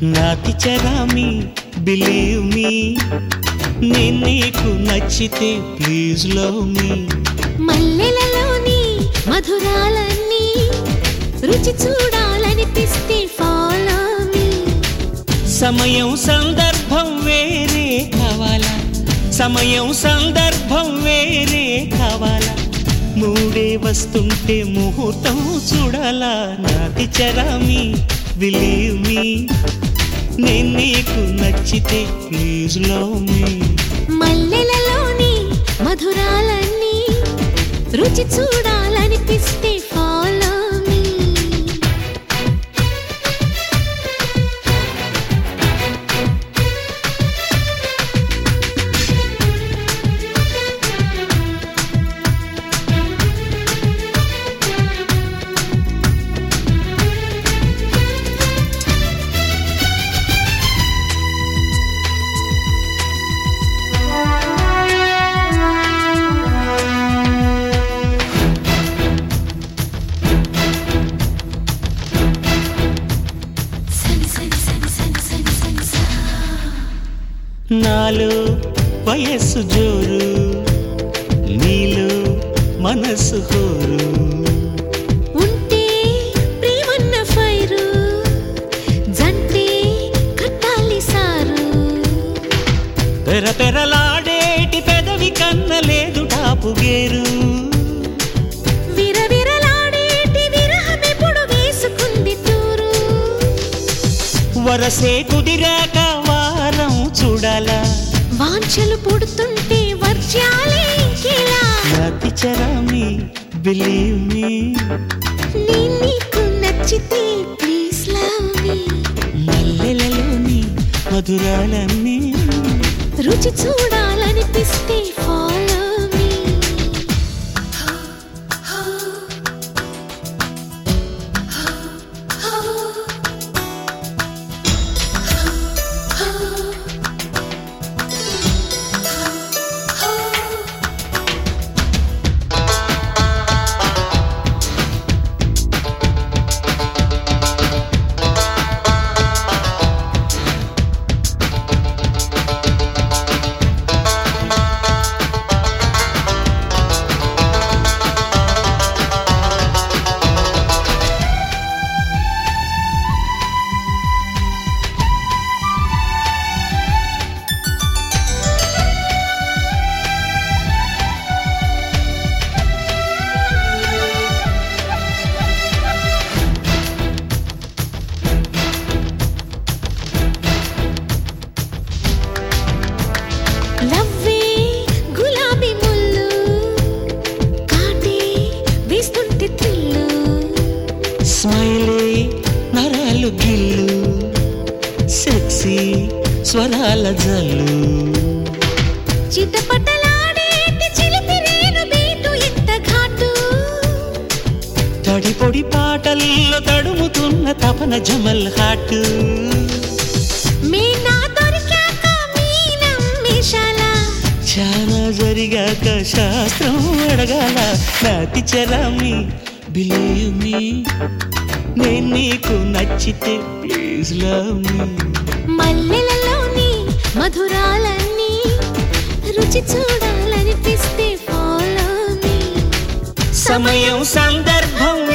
నాతి చరామి believe me నేను నీకు నచ్చితే ప్లీజ్ లవ్ మీ మల్లెలలోని మధురాలన్నీ రుచి చూడాలనిపిస్తే ఫాలో మీ సమయం సందర్భం వేరే కావాలా సమయం సందర్భం వేరే కావాలా మూడే వస్తుంటే ముహూర్తం చూడాలా నాతి చరామి బిలీవ్ మీ నేను నీకు నచ్చితే ప్లీజ్ లవ్ మీ మల్లెలలోని మధురాలన్నీ రుచి చూడాలనిపిస్తే ఫాలో మీ సని సని సని సని సని సని సా నాలో వయస్సు జోరు నీలో మనసు హోరు ఉంటే ప్రేమన్న ఫైరు జంటే కట్టాలి సారు పెర పెరలాడేటి పెదవి కన్న లేదు టాపు గేరు విరవిరలాడేటి విరహమెప్పుడు వేసుకుంది తూరు వరసే కుదిరాక వారం చూడాలా వాంఛలు పుడుతుంటే వర్జాలే ఇంకెలా నాతి చరామి బిలీవ్ మీ నీ నీకు నచ్చితే ప్లీజ్ లవ్ మీ మల్లెలలోని మధురాలన్నీ రుచి చూడాలనిపిస్తే ఫాలో మీ లవ్వే గులాబీ ముల్లు కాటే వేస్తుంటే త్రిల్లు స్మైలే నరాలు గిల్లు సెక్సీ స్వరాల జల్లు చిటపటలాడేటి చిలిపి రేణు బీటు ఇంత ఘాటు తడి పొడి పాటల్లో తడుముతున్న తపన జమల్ హాట్ మీనా దొరికాక మీనం మిషాల చాలా జరిగాక శాస్త్రం అడగాల నాతి చరామి బిలీవ్ మీ నేను నీకు నచ్చితే ప్లీజ్ లవ్ మీ మల్లెలలోని మధురాలన్నీ రుచి చూడాలనిపిస్తే ఫాలో మీ సమయం సందర్భం